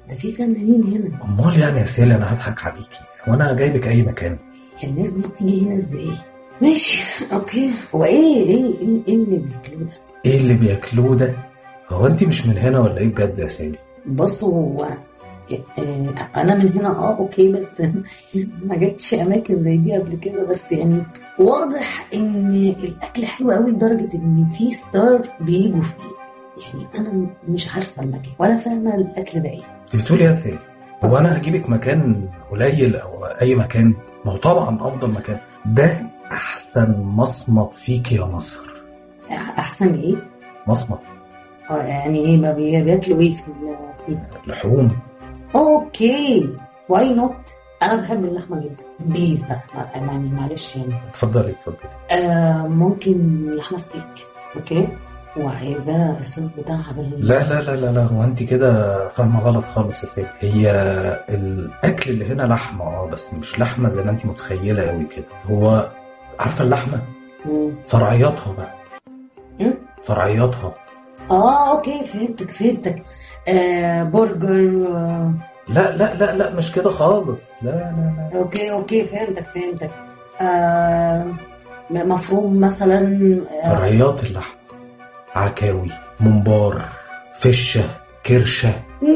ده في فنانين هنا امال يعني يا سيلي انا هضحك عليكي وانا جايبك اي مكان الناس دي بتيجي هنا ازاي ماشي اوكي هو ايه ايه ايه, إيه اللي بياكلوه ده ايه اللي بياكلوه ده هو انت مش من هنا ولا ايه بجد يا سيلي بص هو آه، انا من هنا اه اوكي بس ما جتش اماكن زي دي قبل كده بس يعني واضح ان الاكل حلو قوي لدرجه ان في ستار بيجوا فيه يعني انا مش عارفه المكان ولا فاهمه الاكل ده ايه انت بتقولي يا سيلي هو انا هجيبك مكان قليل او اي مكان ما هو طبعا افضل مكان ده احسن مصمت فيك يا مصر احسن ايه مصمت اه يعني ايه ما بي- بياكلوا ايه في ال- فيه لحوم اوكي واي نوت انا بحب اللحمه جدا بيز بقى ما- يعني معلش يعني اتفضلي اتفضلي آه ممكن لحمه ستيك اوكي وعايزاه الصوص بتاعها بال لا لا لا لا لا هو انت كده فاهمه غلط خالص يا سيدي هي الاكل اللي هنا لحمه اه بس مش لحمه زي ما انت متخيله قوي كده هو عارفه اللحمه مم. فرعياتها بقى مم. فرعياتها اه اوكي فهمتك فهمتك آه برجر آه لا لا لا لا مش كده خالص لا لا لا اوكي اوكي فهمتك فهمتك آه م- مفروم مثلا آه فرعيات اللحم عكاوي ممبار فشه كرشه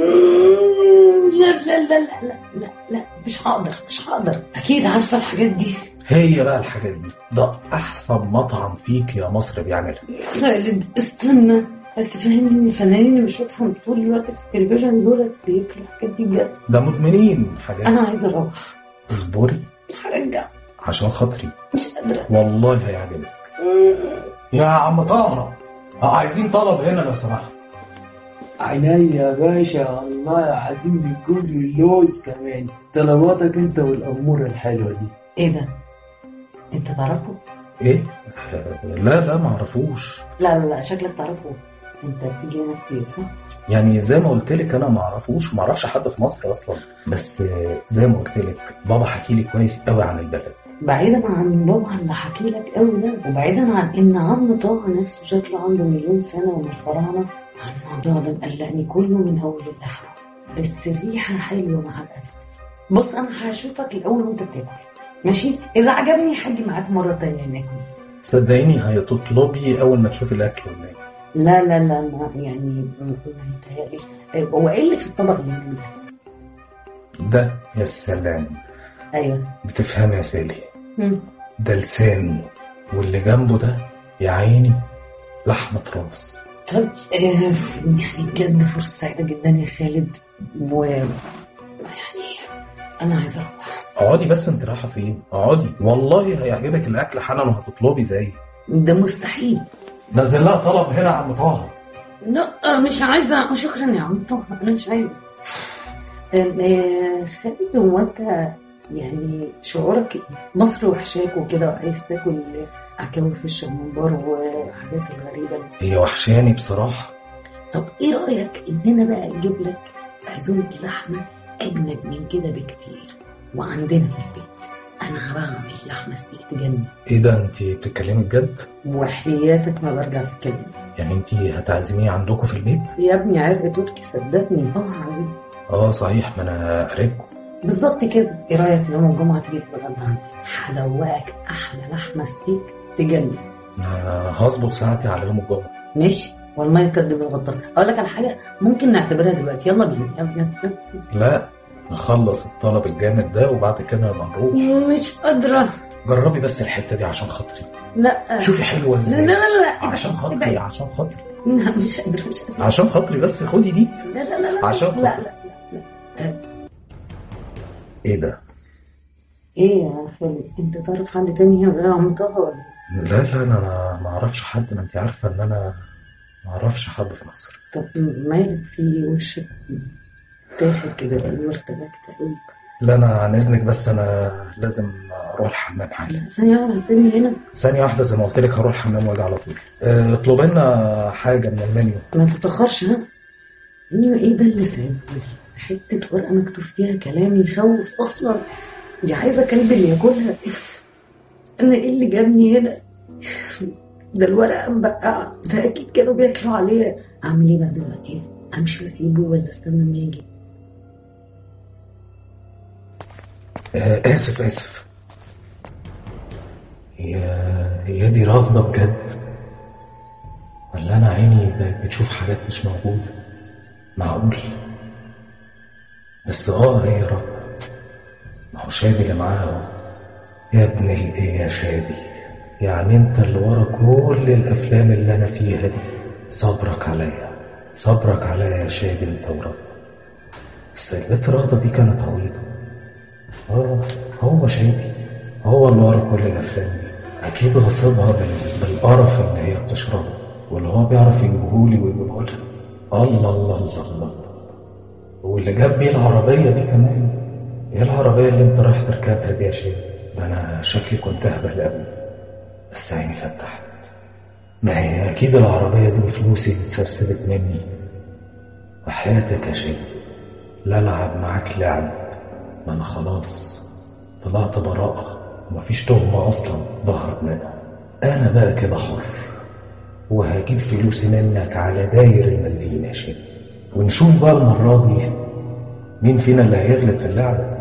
مم، لا لا لا لا لا لا لا مش هقدر مش هقدر اكيد عارفه الحاجات دي هي بقى الحاجات دي ده احسن مطعم فيك يا مصر بيعملها خالد استنى بس فهمني ان الفنانين اللي بشوفهم طول الوقت في التلفزيون دول بياكلوا الحاجات دي بجد ده مدمنين حاجات انا عايزه اروح اصبري هرجع عشان خاطري مش قادره والله هيعجبك يا عم طه عايزين طلب هنا لو سمحت عينيا يا باشا الله عايزين بالجوز واللوز كمان طلباتك انت والأمورة الحلوة دي ايه ده انت تعرفه ايه لا لا ما اعرفوش لا لا لا شكلك تعرفه انت بتيجي هنا كتير صح يعني زي ما قلت لك انا ما اعرفوش وما اعرفش حد في مصر اصلا بس زي ما قلت لك بابا حكي لي كويس قوي عن البلد بعيدا عن بابا اللي حكي لك قوي ده وبعيدا عن ان عم طه نفسه شكله عنده مليون سنه ومن الفراعنه الموضوع ده مقلقني كله من اول لاخره بس الريحه حلوه مع الاسف بص انا هشوفك الاول وانت بتاكل ماشي اذا عجبني هاجي معاك مره تانية ناكل صدقيني هتطلبي اول ما تشوفي الاكل ولا إيه. لا لا لا ما يعني ما ما يتهيأليش هو ايه اللي في الطبق اللي هنا ده؟ ده يا سلام ايوه بتفهم يا سالي مم. ده لسان واللي جنبه ده يا عيني لحمة راس طب آه، يعني بجد فرصة سعيدة جدا يا خالد و يعني أنا عايزة أروح اقعدي بس انت رايحة فين اقعدي والله هيعجبك الاكل حالا وهتطلبي زي ده مستحيل نزل لها طلب هنا يا عم طه لا مش عايزة شكرا يا عم طه أنا مش عايزة آم، آه، خالد هو أنت يعني شعورك إيه؟ مصر وحشاك وكده وعايز تاكل عكاوي فيش وممبار وحاجات الغريبة هي وحشاني بصراحة طب ايه رأيك ان انا بقى اجيب لك عزومة لحمة اجمد من كده بكتير وعندنا في البيت انا بعمل لحمة ستيك تجنن ايه ده انت بتتكلمي بجد وحياتك ما برجع في كلمة يعني انت هتعزميه عندكم في البيت يا ابني عرق تركي صدقني اه عظيم اه صحيح ما انا قريبكم بالظبط كده ايه رايك يوم الجمعة تيجي تتغدى عندي هدوقك احلى لحمة ستيك تجنن انا هظبط ساعتي على يوم الجمعة ماشي والمية تكدب الغطاس اقول لك على حاجة ممكن نعتبرها دلوقتي يلا بينا يلا يلا لا نخلص الطلب الجامد ده وبعد كده نبقى نروح مش قادرة جربي بس الحتة دي عشان خاطري لا شوفي حلوة لا ازاي لا لا عشان خاطري عشان خاطري لا مش قادرة مش قادرة عشان خاطري بس خدي دي لا لا لا لا عشان لا خاطري. لا لا ايه ده ايه يا خالد انت تعرف حد تاني هنا غير عم طه ولا لا لا انا ما اعرفش حد ما انت عارفة ان انا ما اعرفش حد في مصر طب مالك في وشك تاخد كده بقى مرتبك تقريبا لا انا عن اذنك بس انا لازم اروح الحمام حالا لا ثانية واحدة هتسيبني هنا ثانية واحدة زي ما قلت لك هروح الحمام واجي على طول اه، اطلب لنا حاجة من المنيو ما تتأخرش ها منيو ايه ده اللي سايبه حتة ورقة مكتوب فيها كلام يخوف اصلا دي عايزة كلب اللي ياكلها انا ايه اللي جابني هنا ده الورقة مبقعة ده اكيد كانوا بياكلوا عليها اعمل ايه بقى دلوقتي امشي واسيبه ولا استنى ما يجي آه آسف آسف هي هي دي رافضة بجد ولا أنا عيني بقت بتشوف حاجات مش موجودة معقول بس اه هي رافضة ما هو شادي اللي معاها اهو يا ابن الايه يا شادي يعني انت اللي ورا كل الافلام اللي انا فيها دي صبرك عليا صبرك عليا يا شادي انت ورافضة بس البت رافضة دي كانت عويطة اه هو شادي هو اللي ورا كل الافلام دي اكيد غصبها بال- بالقرف اللي هي بتشربه واللي هو بيعرف يجيبهولي ويجيبهولها الله الله الله الله واللي جاب بيه العربية دي كمان ايه العربية اللي انت رايح تركبها دي يا شيخ ده انا شكلي كنت اهبل قوي بس عيني فتحت ما هي اكيد العربية دي بفلوسي اللي اتسرسبت مني وحياتك يا شيخ لا العب معاك لعب ما انا خلاص طلعت براءة ومفيش تهمة اصلا ظهرت منها انا بقى كده حر وهجيب فلوسي منك على داير المليم يا شيخ ونشوف بقى المرة دي مين فينا اللي هيغلب في اللعبة